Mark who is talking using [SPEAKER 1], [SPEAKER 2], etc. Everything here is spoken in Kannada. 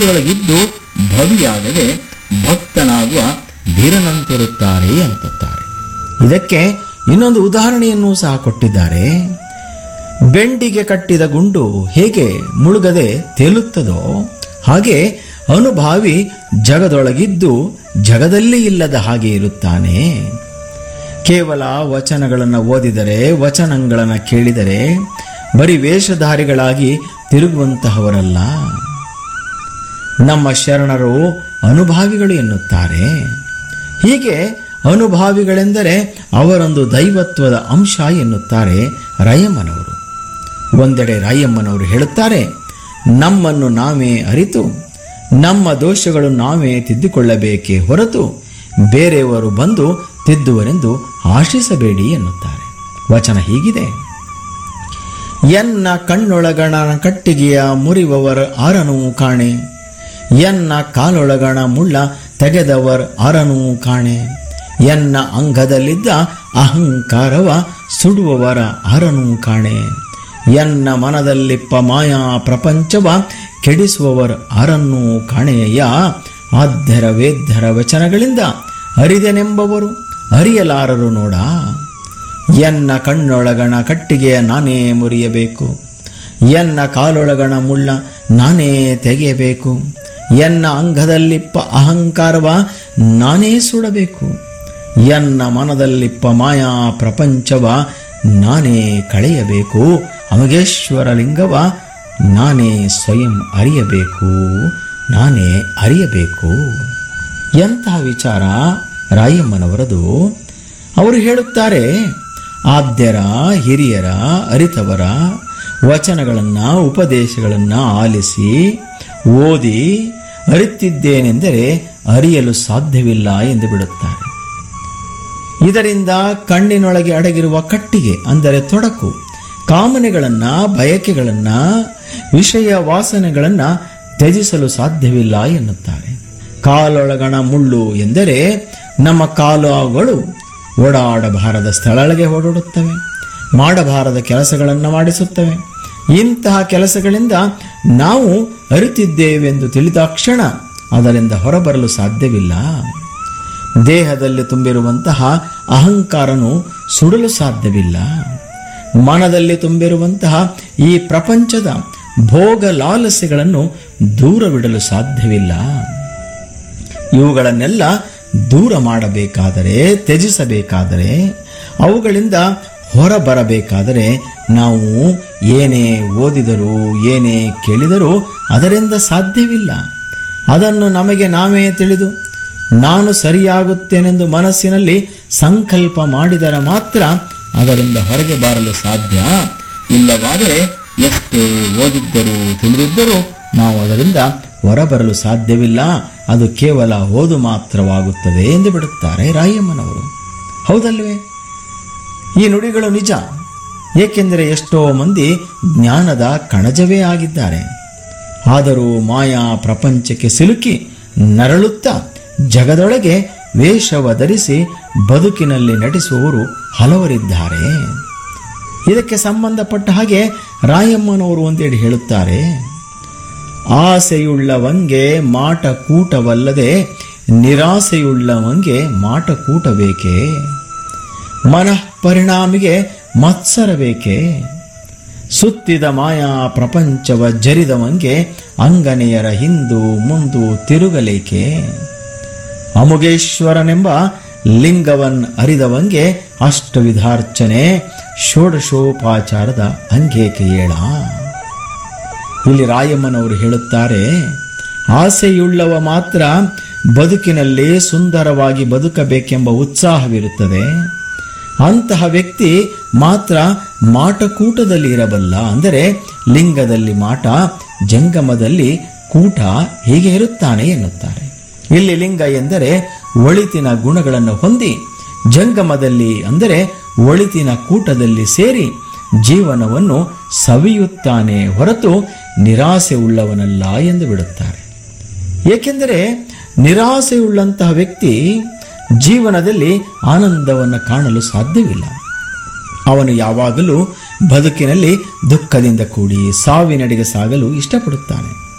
[SPEAKER 1] ಜಗದೊಳಗಿದ್ದು ಭವಿಯಾಗದೆ ಭಕ್ತನಾಗುವ ಧೀರನಂತಿರುತ್ತಾರೆ ಅಂತುತ್ತಾರೆ ಇದಕ್ಕೆ ಇನ್ನೊಂದು ಉದಾಹರಣೆಯನ್ನು ಸಹ ಕೊಟ್ಟಿದ್ದಾರೆ ಬೆಂಡಿಗೆ ಕಟ್ಟಿದ ಗುಂಡು ಹೇಗೆ ಮುಳುಗದೆ ತೇಲುತ್ತದೋ ಹಾಗೆ ಅನುಭಾವಿ ಜಗದೊಳಗಿದ್ದು ಜಗದಲ್ಲಿ ಇಲ್ಲದ ಹಾಗೆ ಇರುತ್ತಾನೆ ಕೇವಲ ವಚನಗಳನ್ನು ಓದಿದರೆ ವಚನಗಳನ್ನು ಕೇಳಿದರೆ ಬರೀ ವೇಷಧಾರಿಗಳಾಗಿ ತಿರುಗುವಂತಹವರಲ್ಲ ನಮ್ಮ ಶರಣರು ಅನುಭಾವಿಗಳು ಎನ್ನುತ್ತಾರೆ ಹೀಗೆ ಅನುಭಾವಿಗಳೆಂದರೆ ಅವರೊಂದು ದೈವತ್ವದ ಅಂಶ ಎನ್ನುತ್ತಾರೆ ರಾಯಮ್ಮನವರು ಒಂದೆಡೆ ರಾಯಮ್ಮನವರು ಹೇಳುತ್ತಾರೆ ನಮ್ಮನ್ನು ನಾವೇ ಅರಿತು ನಮ್ಮ ದೋಷಗಳು ನಾವೇ ತಿದ್ದಿಕೊಳ್ಳಬೇಕೇ ಹೊರತು ಬೇರೆಯವರು ಬಂದು ತಿದ್ದುವರೆಂದು ಆಶಿಸಬೇಡಿ ಎನ್ನುತ್ತಾರೆ ವಚನ ಹೀಗಿದೆ ಎನ್ನ ಕಣ್ಣೊಳಗಣ ಕಟ್ಟಿಗೆಯ ಮುರಿವವರ ಆರನೂ ಕಾಣೆ ಎನ್ನ ಕಾಲೊಳಗಣ ಮುಳ್ಳ ತೆಗೆದವರ್ ಆರನೂ ಕಾಣೆ ಎನ್ನ ಅಂಗದಲ್ಲಿದ್ದ ಅಹಂಕಾರವ ಸುಡುವವರ ಆರನೂ ಕಾಣೆ ಎನ್ನ ಮನದಲ್ಲಿಪ್ಪ ಮಾಯಾ ಪ್ರಪಂಚವ ಕೆಡಿಸುವವರ ಆರನ್ನೂ ಕಾಣೆಯ ಆದ್ಯರ ವೇದ್ಯರ ವಚನಗಳಿಂದ ಅರಿದೆನೆಂಬವರು ಅರಿಯಲಾರರು ನೋಡ ಎನ್ನ ಕಣ್ಣೊಳಗಣ ಕಟ್ಟಿಗೆಯ ನಾನೇ ಮುರಿಯಬೇಕು ಎನ್ನ ಕಾಲೊಳಗಣ ಮುಳ್ಳ ನಾನೇ ತೆಗೆಯಬೇಕು ಎನ್ನ ಅಂಗದಲ್ಲಿಪ್ಪ ಅಹಂಕಾರವ ನಾನೇ ಸುಡಬೇಕು ಎನ್ನ ಮನದಲ್ಲಿಪ್ಪ ಮಾಯಾ ಪ್ರಪಂಚವ ನಾನೇ ಕಳೆಯಬೇಕು ಅಮಗೇಶ್ವರ ಲಿಂಗವ ನಾನೇ ಸ್ವಯಂ ಅರಿಯಬೇಕು ನಾನೇ ಅರಿಯಬೇಕು ಎಂತಹ ವಿಚಾರ ರಾಯಮ್ಮನವರದು ಅವರು ಹೇಳುತ್ತಾರೆ ಆದ್ಯರ ಹಿರಿಯರ ಅರಿತವರ ವಚನಗಳನ್ನು ಉಪದೇಶಗಳನ್ನು ಆಲಿಸಿ ಓದಿ ಅರಿತಿದ್ದೇನೆಂದರೆ ಅರಿಯಲು ಸಾಧ್ಯವಿಲ್ಲ ಎಂದು ಬಿಡುತ್ತಾರೆ ಇದರಿಂದ ಕಣ್ಣಿನೊಳಗೆ ಅಡಗಿರುವ ಕಟ್ಟಿಗೆ ಅಂದರೆ ತೊಡಕು ಕಾಮನೆಗಳನ್ನ ಬಯಕೆಗಳನ್ನ ವಿಷಯ ವಾಸನೆಗಳನ್ನ ತ್ಯಜಿಸಲು ಸಾಧ್ಯವಿಲ್ಲ ಎನ್ನುತ್ತಾರೆ ಕಾಲೊಳಗಣ ಮುಳ್ಳು ಎಂದರೆ ನಮ್ಮ ಕಾಲುಗಳು ಓಡಾಡಬಾರದ ಸ್ಥಳಗಳಿಗೆ ಓಡಾಡುತ್ತವೆ ಮಾಡಬಾರದ ಕೆಲಸಗಳನ್ನು ಮಾಡಿಸುತ್ತವೆ ಇಂತಹ ಕೆಲಸಗಳಿಂದ ನಾವು ಅರಿತಿದ್ದೇವೆಂದು ತಿಳಿದಾಕ್ಷಣ ಅದರಿಂದ ಹೊರಬರಲು ಸಾಧ್ಯವಿಲ್ಲ ದೇಹದಲ್ಲಿ ತುಂಬಿರುವಂತಹ ಅಹಂಕಾರನು ಸುಡಲು ಸಾಧ್ಯವಿಲ್ಲ ಮನದಲ್ಲಿ ತುಂಬಿರುವಂತಹ ಈ ಪ್ರಪಂಚದ ಭೋಗ ಲಾಲಸೆಗಳನ್ನು ದೂರವಿಡಲು ಸಾಧ್ಯವಿಲ್ಲ ಇವುಗಳನ್ನೆಲ್ಲ ದೂರ ಮಾಡಬೇಕಾದರೆ ತ್ಯಜಿಸಬೇಕಾದರೆ ಅವುಗಳಿಂದ ಹೊರಬರಬೇಕಾದರೆ ನಾವು ಏನೇ ಓದಿದರೂ ಏನೇ ಕೇಳಿದರೂ ಅದರಿಂದ ಸಾಧ್ಯವಿಲ್ಲ ಅದನ್ನು ನಮಗೆ ನಾವೇ ತಿಳಿದು ನಾನು ಸರಿಯಾಗುತ್ತೇನೆಂದು ಮನಸ್ಸಿನಲ್ಲಿ ಸಂಕಲ್ಪ ಮಾಡಿದರೆ ಮಾತ್ರ ಅದರಿಂದ ಹೊರಗೆ ಬರಲು ಸಾಧ್ಯ ಇಲ್ಲವಾದರೆ ಎಷ್ಟೇ ಓದಿದ್ದರೂ ತಿಳಿದಿದ್ದರೂ ನಾವು ಅದರಿಂದ ಹೊರಬರಲು ಸಾಧ್ಯವಿಲ್ಲ ಅದು ಕೇವಲ ಓದು ಮಾತ್ರವಾಗುತ್ತದೆ ಎಂದು ಬಿಡುತ್ತಾರೆ ರಾಯಮ್ಮನವರು ಹೌದಲ್ವೇ ಈ ನುಡಿಗಳು ನಿಜ ಏಕೆಂದರೆ ಎಷ್ಟೋ ಮಂದಿ ಜ್ಞಾನದ ಕಣಜವೇ ಆಗಿದ್ದಾರೆ ಆದರೂ ಮಾಯಾ ಪ್ರಪಂಚಕ್ಕೆ ಸಿಲುಕಿ ನರಳುತ್ತಾ ಜಗದೊಳಗೆ ವೇಷವ ಧರಿಸಿ ಬದುಕಿನಲ್ಲಿ ನಟಿಸುವವರು ಹಲವರಿದ್ದಾರೆ ಇದಕ್ಕೆ ಸಂಬಂಧಪಟ್ಟ ಹಾಗೆ ರಾಯಮ್ಮನವರು ಒಂದೆಡೆ ಹೇಳುತ್ತಾರೆ ಆಸೆಯುಳ್ಳವಂಗೆ ಮಾಟ ಕೂಟವಲ್ಲದೆ ನಿರಾಸೆಯುಳ್ಳವಂಗೆ ಮಾಟ ಕೂಟ ಬೇಕೇ ಮನಃ ಪರಿಣಾಮಿಗೆ ಮತ್ಸರ ಬೇಕೇ ಸುತ್ತಿದ ಮಾಯಾ ಪ್ರಪಂಚವ ಜರಿದವಂಗೆ ಅಂಗನೆಯರ ಹಿಂದು ಮುಂದು ತಿರುಗಲೇಕೆ ಅಮುಗೇಶ್ವರನೆಂಬ ಲಿಂಗವನ್ ಅರಿದವಂಗೆ ಅಷ್ಟವಿಧಾರ್ಚನೆ ಷೋಡಶೋಪಚಾರದ ಅಂಗೇಕೆ ಏಳ ಇಲ್ಲಿ ರಾಯಮ್ಮನವರು ಹೇಳುತ್ತಾರೆ ಆಸೆಯುಳ್ಳವ ಮಾತ್ರ ಬದುಕಿನಲ್ಲಿ ಸುಂದರವಾಗಿ ಬದುಕಬೇಕೆಂಬ ಉತ್ಸಾಹವಿರುತ್ತದೆ ಅಂತಹ ವ್ಯಕ್ತಿ ಮಾತ್ರ ಮಾಟಕೂಟದಲ್ಲಿ ಇರಬಲ್ಲ ಅಂದರೆ ಲಿಂಗದಲ್ಲಿ ಮಾಟ ಜಂಗಮದಲ್ಲಿ ಕೂಟ ಹೀಗೆ ಇರುತ್ತಾನೆ ಎನ್ನುತ್ತಾರೆ ಇಲ್ಲಿ ಲಿಂಗ ಎಂದರೆ ಒಳಿತಿನ ಗುಣಗಳನ್ನು ಹೊಂದಿ ಜಂಗಮದಲ್ಲಿ ಅಂದರೆ ಒಳಿತಿನ ಕೂಟದಲ್ಲಿ ಸೇರಿ ಜೀವನವನ್ನು ಸವಿಯುತ್ತಾನೆ ಹೊರತು ನಿರಾಸೆ ಉಳ್ಳವನಲ್ಲ ಎಂದು ಬಿಡುತ್ತಾರೆ ಏಕೆಂದರೆ ನಿರಾಸೆಯುಳ್ಳಂತಹ ವ್ಯಕ್ತಿ ಜೀವನದಲ್ಲಿ ಆನಂದವನ್ನು ಕಾಣಲು ಸಾಧ್ಯವಿಲ್ಲ ಅವನು ಯಾವಾಗಲೂ ಬದುಕಿನಲ್ಲಿ ದುಃಖದಿಂದ ಕೂಡಿ ಸಾವಿನಡೆಗೆ ಸಾಗಲು ಇಷ್ಟಪಡುತ್ತಾನೆ